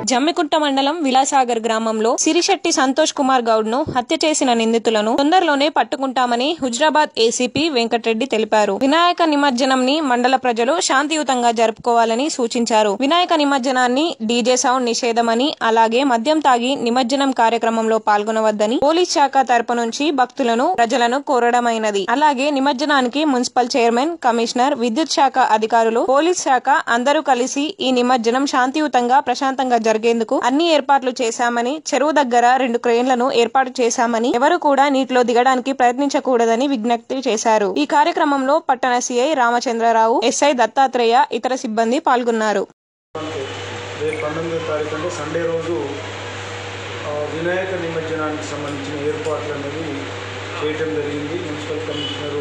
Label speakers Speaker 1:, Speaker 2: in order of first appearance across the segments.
Speaker 1: జమ్మికుంట మండలం విలాసాగర్ గ్రామంలో సిరిశెట్టి సంతోష్ కుమార్ గౌడ్ ను హత్య చేసిన నిందితులను తొందరలోనే పట్టుకుంటామని హుజరాబాద్ ఏసీపీ వెంకటరెడ్డి తెలిపారు వినాయక నిమజ్జనం ని మండల ప్రజలు శాంతియుతంగా జరుపుకోవాలని సూచించారు వినాయక నిమజ్జనాన్ని డీజే సౌండ్ నిషేధమని అలాగే మద్యం తాగి నిమజ్జనం కార్యక్రమంలో పాల్గొనవద్దని పోలీస్ శాఖ తరపు నుంచి భక్తులను ప్రజలను కోరడమైనది అలాగే నిమజ్జనానికి మున్సిపల్ చైర్మన్ కమిషనర్ విద్యుత్ శాఖ అధికారులు పోలీస్ శాఖ అందరూ కలిసి ఈ నిమజ్జనం శాంతియుతంగా ప్రశాంతంగా జరిగేందుకు అన్ని ఏర్పాట్లు చేశామని చెరువు దగ్గర రెండు క్రేన్లను ఏర్పాటు చేశామని ఎవరు కూడా నీటిలో దిగడానికి ప్రయత్నించకూడదని విజ్ఞప్తి చేశారు ఈ కార్యక్రమంలో పట్టణ సిఐ రామచంద్రరావు ఎస్ఐ దత్తాత్రేయ ఇతర సిబ్బంది పాల్గొన్నారు
Speaker 2: రేపు పంతొమ్మిదో తారీఖు అంటే సండే రోజు ఆ, వినాయక నిమజ్జనానికి సంబంధించిన ఏర్పాట్లు అనేది చేయటం జరిగింది మున్సిపల్ కమిషనరు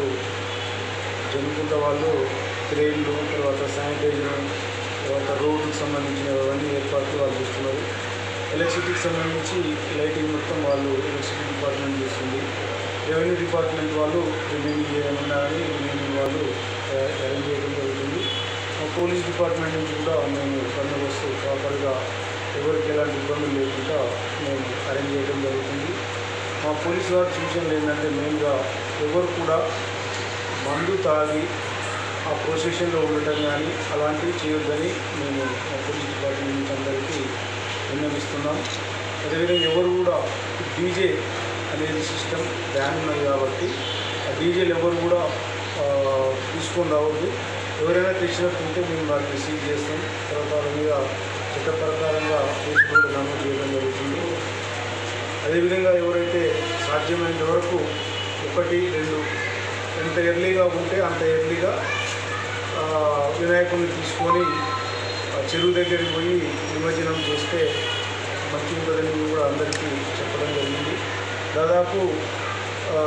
Speaker 2: జనుకుంట వాళ్ళు క్రేన్లు తర్వాత శానిటైజర్ తర్వాత రోడ్డుకు సంబంధించినవన్నీ ఏర్పాట్లు వాళ్ళు చేస్తున్నారు ఎలక్ట్రిసిటీకి సంబంధించి లైటింగ్ మొత్తం వాళ్ళు ఎలక్ట్రిసిటీ డిపార్ట్మెంట్ చేస్తుంది రెవెన్యూ డిపార్ట్మెంట్ వాళ్ళు రిమైనింగ్ ఏమన్నా కానీ రిమైనింగ్ వాళ్ళు అరేంజ్ చేయడం జరుగుతుంది మా పోలీస్ డిపార్ట్మెంట్ నుంచి కూడా మేము బందోబస్తు ప్రాపర్గా ఎవరికి ఎలాంటి ఇబ్బందులు లేకుండా మేము అరేంజ్ చేయడం జరుగుతుంది మా పోలీస్ వారి సూచనలు ఏంటంటే మెయిన్గా ఎవరు కూడా మందు తాగి ఆ ప్రొసెషన్లో ఉండటం కానీ అలాంటివి చేయొద్దని మేము మా పోలీస్ డిపార్ట్మెంట్ నుంచి అందరికీ విన్నవిస్తున్నాం అదేవిధంగా ఎవరు కూడా డీజే అనేది సిస్టమ్ బ్యాన్ ఉన్నది కాబట్టి ఆ డీజేలు ఎవరు కూడా ఆ, తీసుకొని రావద్దు ఎవరైనా తెచ్చినట్టుంటే మేము వాటిని రిసీవ్ చేస్తాం తర్వాత వాళ్ళ మీద చట్ట ప్రకారంగా కేసు కూడా నమోదు చేయడం జరుగుతుంది అదేవిధంగా ఎవరైతే సాధ్యమైనంత వరకు ఒకటి రెండు ఎంత ఎర్లీగా ఉంటే అంత ఎర్లీగా ఆ, వినాయకుడిని తీసుకొని ఆ చెరువు దగ్గరికి పోయి నిమజ్జనం చేస్తే మంచి ఉంటుందని కూడా అందరికీ చెప్పడం జరిగింది దాదాపు ఆ,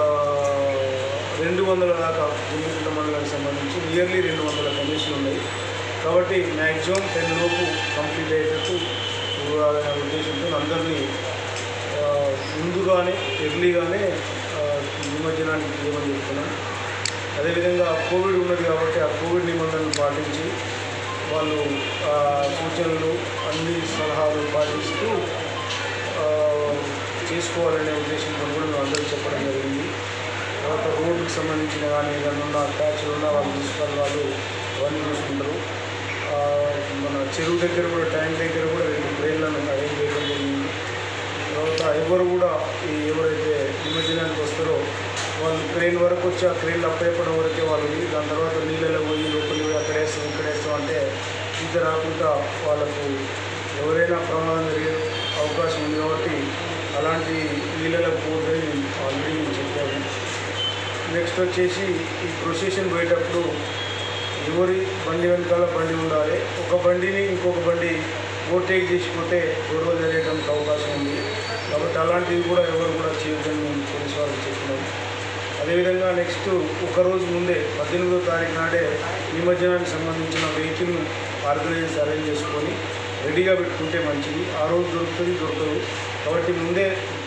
Speaker 2: రెండు వందల దాకా జిల్లుకుంట మండలానికి సంబంధించి నియర్లీ రెండు వందల కమిషన్లు ఉన్నాయి కాబట్టి మ్యాక్సిమం టెన్ లోపు కంప్లీట్ అయ్యేటట్టు చూడాలనే ఉద్దేశంతో అందరినీ ఆ, ముందుగానే ఎర్లీగానే ఆ, నిమజ్జనానికి చేయమని చెప్తున్నాం అదేవిధంగా కోవిడ్ ఉన్నది కాబట్టి ఆ కోవిడ్ నిబంధనలు పాటించి వాళ్ళు ఆ, సూచనలు అన్ని సలహాలు పాటిస్తూ ఆ, చేసుకోవాలనే ఉద్దేశంతో కూడా మేము అందరికీ చెప్పడం జరిగింది తర్వాత రోడ్డుకి సంబంధించిన కానీ ఏదైనా ఉన్న ట్యాక్స్లు ఉన్నా వాళ్ళు మున్సిపల్ వాళ్ళు అవన్నీ చూసుకుంటారు ఆ, మన చెరువు దగ్గర కూడా ట్యాంక్ దగ్గర కూడా రెండు ట్రైన్లను అరేంజ్ చేయడం జరిగింది తర్వాత ఎవరు కూడా ఈ ఎవరైతే నిమజ్జనానికి వస్తారో వాళ్ళు ట్రైన్ వరకు వచ్చి ఆ ట్రైన్లు అప్పయ్యపడం వరకే వాళ్ళు దాని తర్వాత నీళ్ళలో పోయి లోపలికి పోయి అక్కడ వేస్తాం ఇక్కడ వేస్తాం అంటే ఈత రాకుండా వాళ్ళకు ఎవరైనా ప్రమాదం జరిగే అవకాశం ఉంది కాబట్టి అలాంటి నీళ్ళలో పోదని ఆల్రెడీ మేము చెప్పాము నెక్స్ట్ వచ్చేసి ఈ ప్రొసెషన్ పోయేటప్పుడు ఎవరి బండి వెనకాల బండి ఉండాలి ఒక బండిని ఇంకొక బండి ఓవర్టేక్ చేసిపోతే గొడవ జరిగేటానికి అవకాశం ఉంది కాబట్టి అలాంటివి కూడా ఎవరు కూడా చేయొద్దని మేము పోలీసు వాళ్ళకి చెప్పినాం అదేవిధంగా నెక్స్ట్ ఒక రోజు ముందే పద్దెనిమిదో తారీఖు నాడే నిమజ్జనానికి సంబంధించిన వెహికల్ను ఆర్గనైజ్ అరేంజ్ చేసుకొని రెడీగా పెట్టుకుంటే మంచిది ఆ రోజు దొరుకుతుంది దొరకదు కాబట్టి ముందే